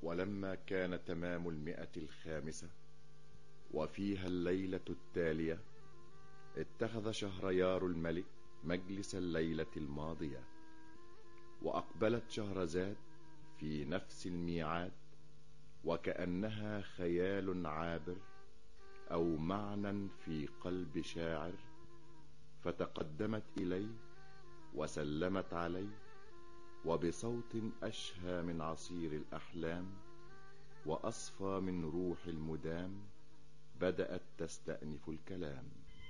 ولما كان تمام المئة الخامسة وفيها الليلة التالية اتخذ شهريار الملك مجلس الليلة الماضية وأقبلت شهرزاد في نفس الميعاد وكأنها خيال عابر أو معنى في قلب شاعر فتقدمت إليه وسلمت عليه وبصوت أشهى من عصير الأحلام وأصفى من روح المدام بدأت تستأنف الكلام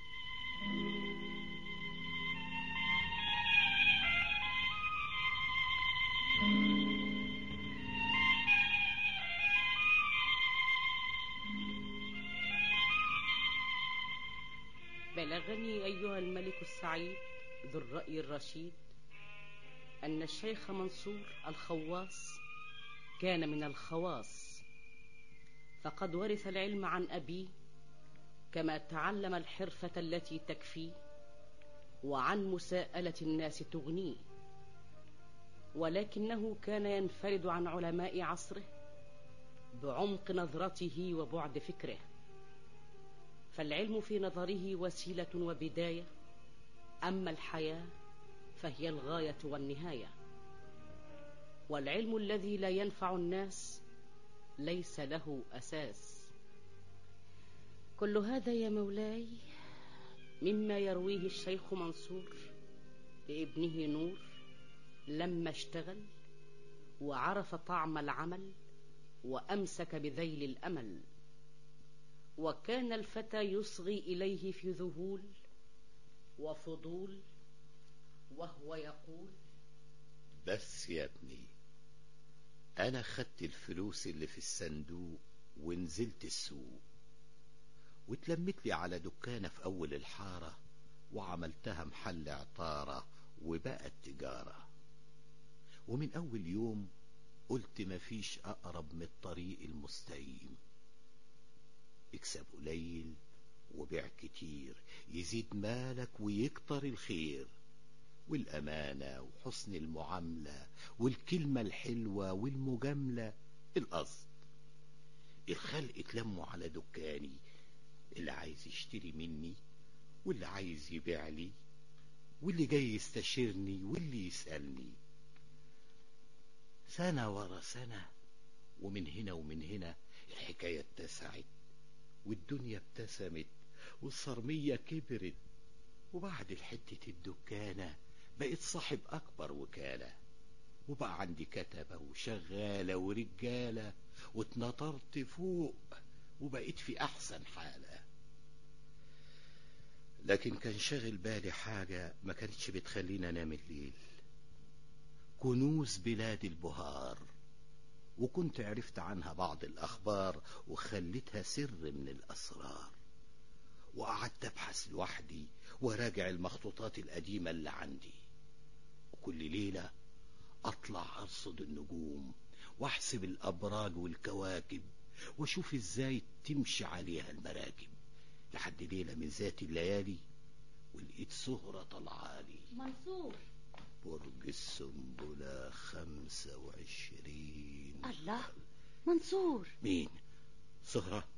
بلغني أيها الملك السعيد ذو الرأي الرشيد أن الشيخ منصور الخواص كان من الخواص فقد ورث العلم عن أبيه كما تعلم الحرفة التي تكفيه وعن مساءلة الناس تغنيه ولكنه كان ينفرد عن علماء عصره بعمق نظرته وبعد فكره فالعلم في نظره وسيلة وبداية أما الحياة فهي الغاية والنهاية والعلم الذي لا ينفع الناس ليس له أساس كل هذا يا مولاي مما يرويه الشيخ منصور لابنه نور لما اشتغل وعرف طعم العمل وأمسك بذيل الأمل وكان الفتى يصغي إليه في ذهول وفضول وهو يقول بس يا ابني انا خدت الفلوس اللي في الصندوق ونزلت السوق واتلمت لي على دكانة في اول الحارة وعملتها محل عطارة وبقت تجارة ومن اول يوم قلت مفيش اقرب من الطريق المستقيم اكسب قليل وبيع كتير يزيد مالك ويكتر الخير والأمانة وحسن المعاملة والكلمة الحلوة والمجاملة القصد الخلق اتلموا على دكاني اللي عايز يشتري مني واللي عايز يبيع لي واللي جاي يستشيرني واللي يسألني سنة ورا سنة ومن هنا ومن هنا الحكاية اتسعت والدنيا ابتسمت والصرمية كبرت وبعد الحتة الدكانة بقيت صاحب أكبر وكالة وبقى عندي كتبة وشغالة ورجالة واتنطرت فوق وبقيت في أحسن حالة لكن كان شاغل بالي حاجة ما كانتش بتخلينا نام الليل كنوز بلاد البهار وكنت عرفت عنها بعض الأخبار وخليتها سر من الأسرار وقعدت أبحث لوحدي وراجع المخطوطات القديمة اللي عندي وكل ليلة أطلع أرصد النجوم وأحسب الأبراج والكواكب وأشوف إزاي تمشي عليها المراكب لحد ليلة من ذات الليالي ولقيت سهرة طلعالي منصور برج السنبلة خمسة وعشرين الله منصور مين سهرة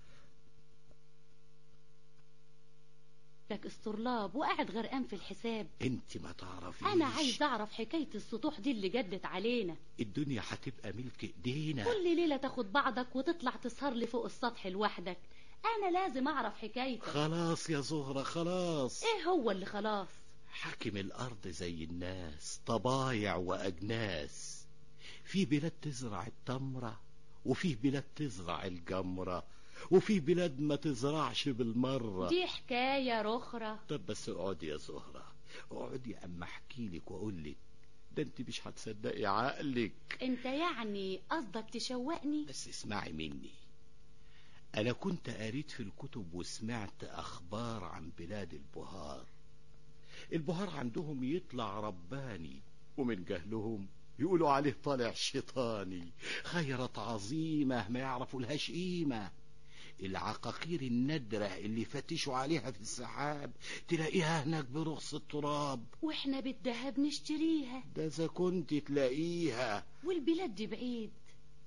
لك استرلاب وقاعد غرقان في الحساب انت ما تعرفيش انا عايز اعرف حكاية السطوح دي اللي جدت علينا الدنيا هتبقى ملك ايدينا كل ليلة تاخد بعضك وتطلع تسهر لي فوق السطح لوحدك انا لازم اعرف حكايتك خلاص يا زهرة خلاص ايه هو اللي خلاص حاكم الارض زي الناس طبايع واجناس في بلاد تزرع التمرة وفي بلاد تزرع الجمرة وفي بلاد ما تزرعش بالمرة دي حكاية رخرة طب بس اقعدي يا زهرة اقعدي اما احكي لك واقول لك ده انت مش هتصدقي عقلك انت يعني قصدك تشوقني بس اسمعي مني انا كنت قريت في الكتب وسمعت اخبار عن بلاد البهار البهار عندهم يطلع رباني ومن جهلهم يقولوا عليه طالع شيطاني خيرت عظيمة ما يعرفوا لهاش قيمة العقاقير النادرة اللي فتشوا عليها في السحاب تلاقيها هناك برخص التراب واحنا بالذهب نشتريها ده اذا كنت تلاقيها والبلاد دي بعيد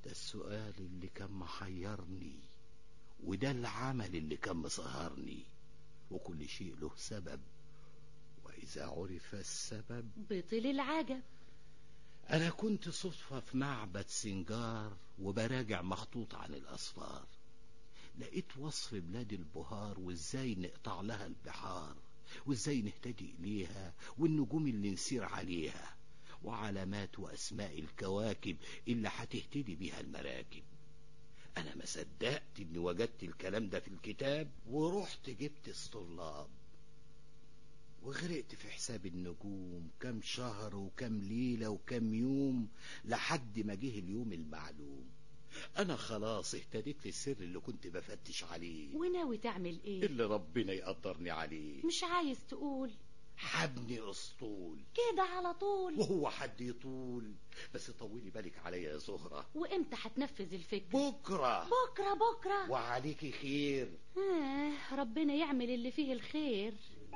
ده السؤال اللي كان محيرني وده العمل اللي كان مسهرني وكل شيء له سبب وإذا عرف السبب بطل العجب أنا كنت صدفة في معبد سنجار وبراجع مخطوط عن الأسفار لقيت وصف بلاد البهار وإزاي نقطع لها البحار وإزاي نهتدي إليها والنجوم اللي نسير عليها وعلامات وأسماء الكواكب اللي هتهتدي بيها المراكب أنا ما صدقت إني وجدت الكلام ده في الكتاب ورحت جبت الطلاب وغرقت في حساب النجوم كم شهر وكم ليلة وكم يوم لحد ما جه اليوم المعلوم أنا خلاص اهتديت للسر اللي كنت بفتش عليه وناوي تعمل ايه اللي ربنا يقدرني عليه مش عايز تقول حبني أسطول كده على طول وهو حد يطول بس طولي بالك عليا يا زهرة وامتى هتنفذ الفكرة بكرة بكرة بكرة وعليكي خير آه ربنا يعمل اللي فيه الخير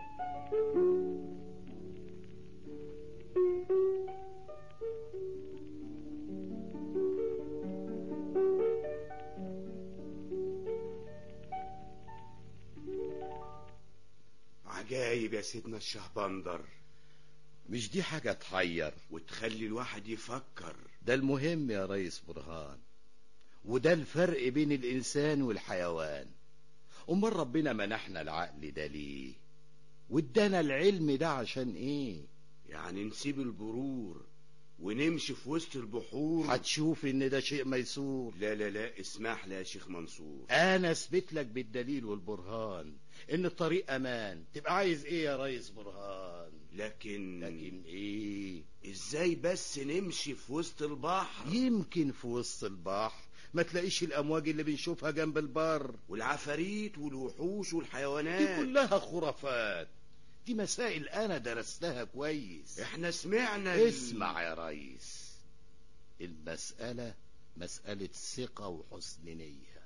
عجايب يا سيدنا الشهبندر مش دي حاجة تحير وتخلي الواحد يفكر ده المهم يا ريس برهان وده الفرق بين الإنسان والحيوان أمال ربنا منحنا العقل ده ليه وادانا العلم ده عشان ايه يعني نسيب البرور ونمشي في وسط البحور هتشوف ان ده شيء ميسور لا لا لا اسمح لي يا شيخ منصور انا اثبت لك بالدليل والبرهان ان الطريق امان تبقى عايز ايه يا ريس برهان لكن لكن ايه ازاي بس نمشي في وسط البحر يمكن في وسط البحر ما تلاقيش الامواج اللي بنشوفها جنب البر والعفاريت والوحوش دي والحيوانات كلها خرافات دي مسائل انا درستها كويس احنا سمعنا ال- اسمع يا ريس المسألة مسألة ثقة وحسن نية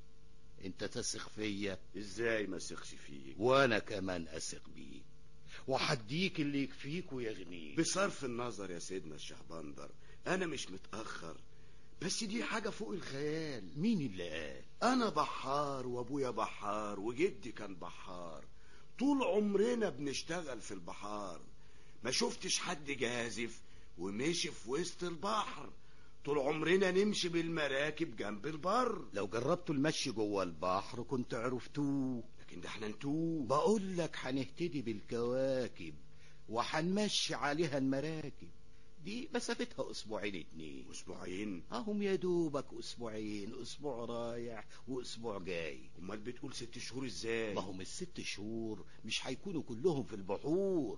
انت تثق فيا ازاي ما ثقش فيك وانا كمان اثق بيك وحديك اللي يكفيك ويغنيك بصرف النظر يا سيدنا الشهبندر انا مش متأخر بس دي حاجة فوق الخيال مين اللي قال انا بحار وابويا بحار وجدي كان بحار طول عمرنا بنشتغل في البحار ما شفتش حد جازف ومشي في وسط البحر طول عمرنا نمشي بالمراكب جنب البر لو جربتوا المشي جوه البحر كنت عرفتوه لكن ده احنا نتوه بقول لك هنهتدي بالكواكب وهنمشي عليها المراكب دي مسافتها اسبوعين اتنين اسبوعين اهم يا دوبك اسبوعين اسبوع رايح واسبوع جاي امال بتقول ست شهور ازاي ما هم الست شهور مش هيكونوا كلهم في البحور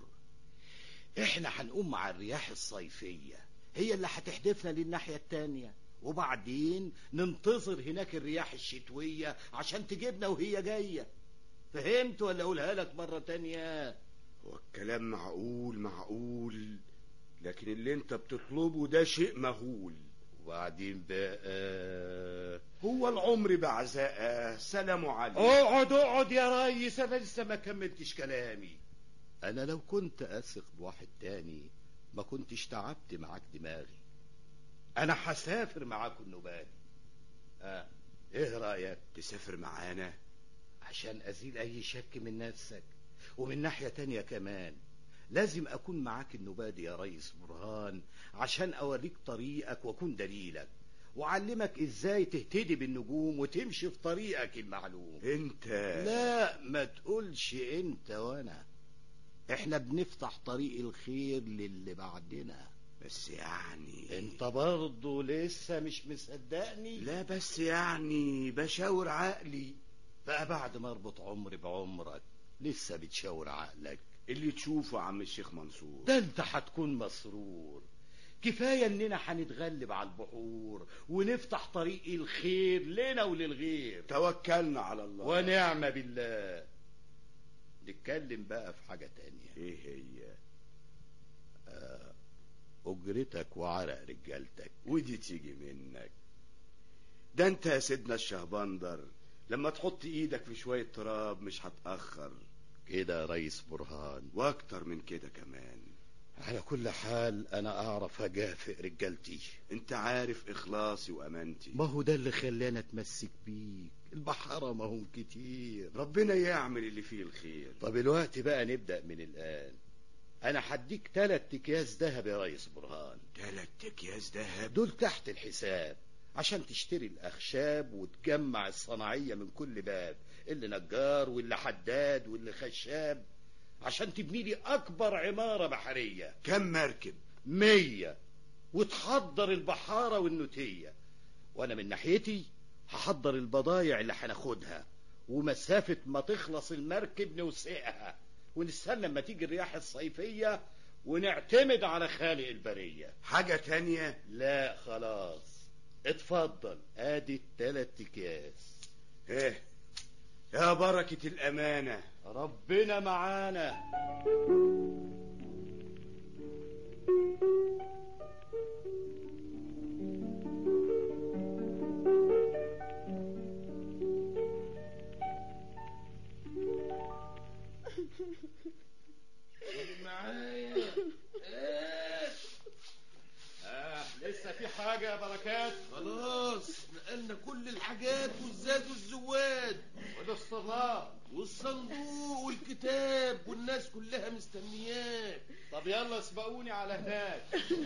احنا هنقوم مع الرياح الصيفية هي اللي هتحدفنا للناحية التانية وبعدين ننتظر هناك الرياح الشتوية عشان تجيبنا وهي جاية فهمت ولا اقولها لك مرة تانية هو الكلام معقول معقول لكن اللي انت بتطلبه ده شيء مهول وبعدين بقى هو العمر بعزاء سلام عليكم اقعد اقعد يا ريس انا لسه ما كملتش كلامي انا لو كنت اثق بواحد تاني ما كنتش تعبت معاك دماغي انا هسافر معاكم النبال اه ايه رايك تسافر معانا عشان ازيل اي شك من نفسك ومن ناحية تانية كمان لازم اكون معاك النبادي يا ريس برهان عشان اوريك طريقك واكون دليلك وأعلمك ازاي تهتدي بالنجوم وتمشي في طريقك المعلوم انت لا ما تقولش انت وانا احنا بنفتح طريق الخير للي بعدنا بس يعني انت برضه لسه مش مصدقني لا بس يعني بشاور عقلي بقى بعد ما اربط عمري بعمرك لسه بتشاور عقلك اللي تشوفه يا عم الشيخ منصور ده انت هتكون مسرور كفاية اننا هنتغلب على البحور ونفتح طريق الخير لنا وللغير توكلنا على الله ونعم بالله نتكلم بقى في حاجة تانية ايه هي أجرتك وعرق رجالتك ودي تيجي منك ده انت يا سيدنا الشهبندر لما تحط ايدك في شوية تراب مش هتأخر كده يا ريس برهان واكتر من كده كمان على كل حال انا اعرف اجافئ رجالتي انت عارف اخلاصي وامانتي ما هو ده اللي خلاني اتمسك بيك البحارة ما هم كتير ربنا يعمل اللي فيه الخير طب الوقت بقى نبدأ من الآن أنا هديك تلات أكياس دهب يا ريس برهان تلات اكياس دهب دول تحت الحساب عشان تشتري الأخشاب وتجمع الصناعية من كل باب اللي نجار واللي حداد واللي خشاب عشان تبني لي أكبر عمارة بحرية كم مركب مية وتحضر البحارة والنوتية وأنا من ناحيتي هحضر البضايع اللي هناخدها ومسافة ما تخلص المركب نوسعها ونستنى لما تيجي الرياح الصيفية ونعتمد على خالق البرية حاجة تانية لا خلاص اتفضل ادي التلات اكياس ايه يا بركة الامانة ربنا معانا معايا آه لسه في حاجة يا بركات خلاص نقلنا كل الحاجات والزاد والزواد وده الصلاة والصندوق والكتاب والناس كلها مستنياك طب يلا اسبقوني على هناك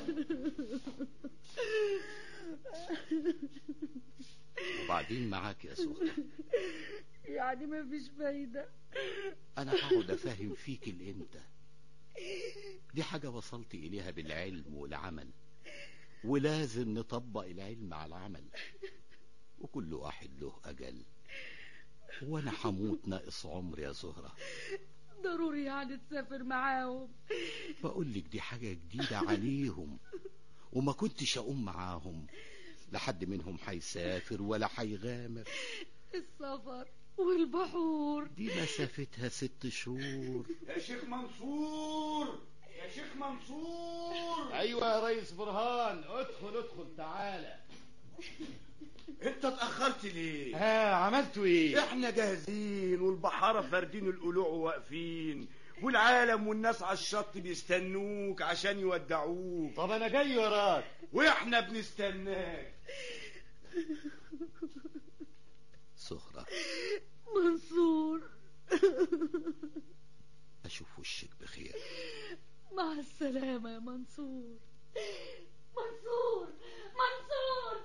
وبعدين معاك يا سهى يعني ما فيش فايدة انا هقعد افهم فيك الامتى دي حاجة وصلت اليها بالعلم والعمل ولازم نطبق العلم على العمل وكل واحد له اجل وانا هموت ناقص عمر يا زهرة ضروري يعني تسافر معاهم بقول لك دي حاجة جديدة عليهم وما كنتش اقوم معاهم لحد منهم هيسافر ولا هيغامر السفر والبحور دي مسافتها ست شهور يا شيخ منصور يا شيخ منصور ايوه يا ريس برهان ادخل ادخل تعالى انت اتأخرت ليه ها عملتوا ايه احنا جاهزين والبحارة فاردين القلوع وواقفين والعالم والناس على الشط بيستنوك عشان يودعوك طب انا جاي وراك واحنا بنستناك سهرة منصور اشوف وشك بخير مع السلامة يا منصور منصور منصور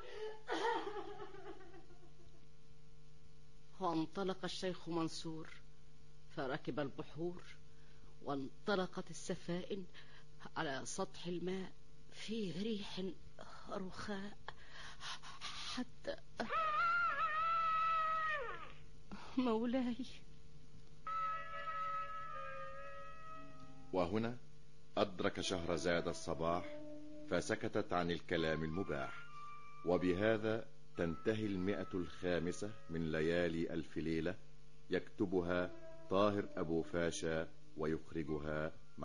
وانطلق الشيخ منصور فركب البحور وانطلقت السفائن على سطح الماء في ريح رخاء حتى مولاي وهنا أدرك شهرزاد الصباح فسكتت عن الكلام المباح وبهذا تنتهي المئة الخامسة من ليالي ألف ليلة يكتبها طاهر أبو فاشا ويخرجها